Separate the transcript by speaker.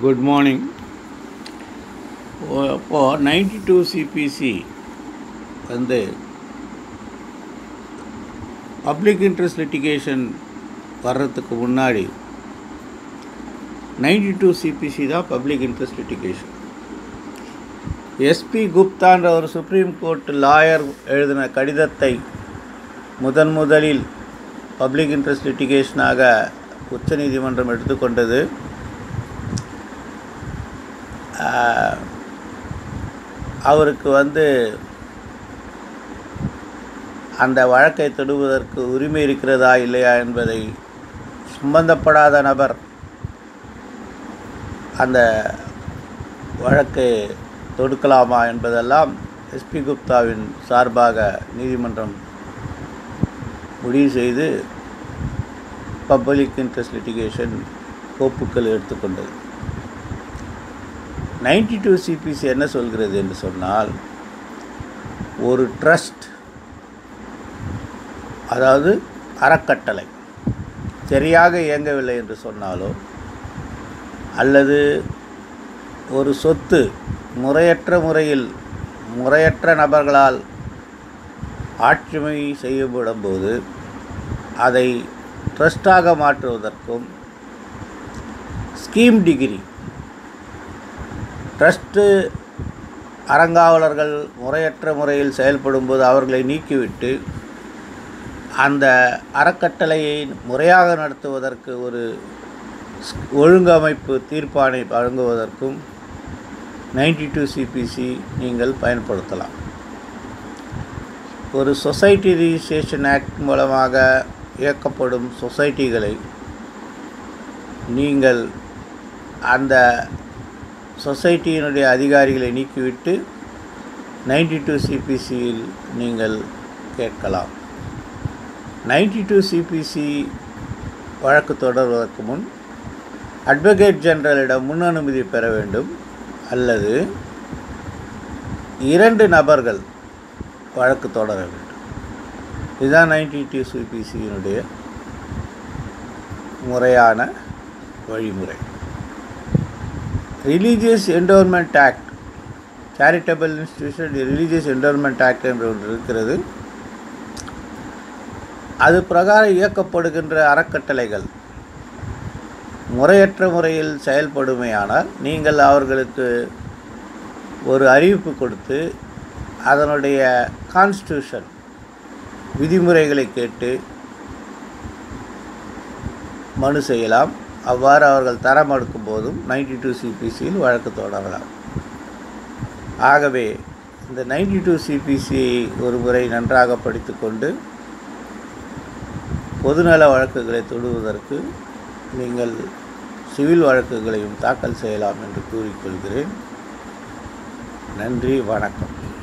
Speaker 1: good morning அப்போது ninety two CPC வந்து public interest litigation வர்றதுக்கு முன்னாடி நைன்டி டூ சிபிசி தான் பப்ளிக் இன்ட்ரெஸ்ட் லிட்டிகேஷன் எஸ்பி குப்தான்ற ஒரு சுப்ரீம் கோர்ட் லாயர் எழுதின கடிதத்தை முதன் முதலில் பப்ளிக் இன்ட்ரெஸ்ட் லிட்டிகேஷனாக உச்சநீதிமன்றம் எடுத்துக்கொண்டது ஆஹ், அவருக்கு வந்து அந்த வழக்கை தொடுவதற்கு உரிமை இருக்கிறதா இல்லையா என்பதை சம்பந்தப்படாத நபர் அந்த வழக்கை தொடுக்கலாமா என்பதெல்லாம் எஸ்பி குப்தாவின் சார்பாக நீதிமன்றம் முடிவு செய்து பப்ளிக் இன்ட்ரெஸ்ட் லிட்டிகேஷன் கோப்புக்கள் எடுத்துக்கொண்டது நைன்டி டூ சிபிசி என்ன சொல்கிறது என்று சொன்னால் ஒரு ட்ரஸ்ட் அதாவது அறக்கட்டளை சரியாக இயங்கவில்லை என்று சொன்னாலோ அல்லது ஒரு சொத்து முறையற்ற முறையில் முறையற்ற நபர்களால் ஆட்சிமை செய்யப்படும்போது அதை ட்ரஸ்டாக மாற்றுவதற்கும் ஸ்கீம் டிகிரி ட்ரஸ்ட்டு அறங்காவலர்கள் முறையற்ற முறையில் செயல்படும்போது அவர்களை நீக்கிவிட்டு அந்த அறக்கட்டளையை முறையாக நடத்துவதற்கு ஒரு ஸ்- ஒழுங்கமைப்பு தீர்ப்பாணை வழங்குவதற்கும் நைன்டி டூ சிபிசி நீங்கள் பயன்படுத்தலாம் ஒரு சொசைட்டி ரிஜிஸ்ட்ரேஷன் ஆக்ட் மூலமாக இயக்கப்படும் சொசைட்டிகளை நீங்கள் அந்த சொசைட்டியினுடைய அதிகாரிகளை நீக்கிவிட்டு நைன்டி டூ சிபிசியில் நீங்கள் கேட்கலாம் நைன்டி டூ சிபிசி வழக்கு தொடர்வதற்கு முன் அட்வொகேட் ஜெனரலிடம் முன் அனுமதி பெற வேண்டும் அல்லது இரண்டு நபர்கள் வழக்கு தொடர வேண்டும் இதுதான் நைன்டி டூ சிபிசியினுடைய முறையான வழிமுறை religious endowment act charitable institution religious endowment act என்று ஒன்று இருக்கிறது அது பிரகாரம் இயக்கப்படுகின்ற அறக்கட்டளைகள் முறையற்ற முறையில் செயல்படுமையானால் நீங்கள் அவர்களுக்கு ஒரு அறிவிப்பு கொடுத்து அதனுடைய கான்ஸ்டியூஷன் விதிமுறைகளை கேட்டு மனு செய்யலாம் அவ்வாறு அவர்கள் தரம் எடுக்கும் போதும் நைன்டி டூ சிபிசியில் வழக்கு தொடரலாம் ஆகவே இந்த நைன்டி டூ சிபிசியை ஒரு முறை நன்றாக படித்துக்கொண்டு பொதுநல வழக்குகளை தொடுவதற்கு நீங்கள் சிவில் வழக்குகளையும் தாக்கல் செய்யலாம் என்று கூறிக்கொள்கிறேன் நன்றி வணக்கம்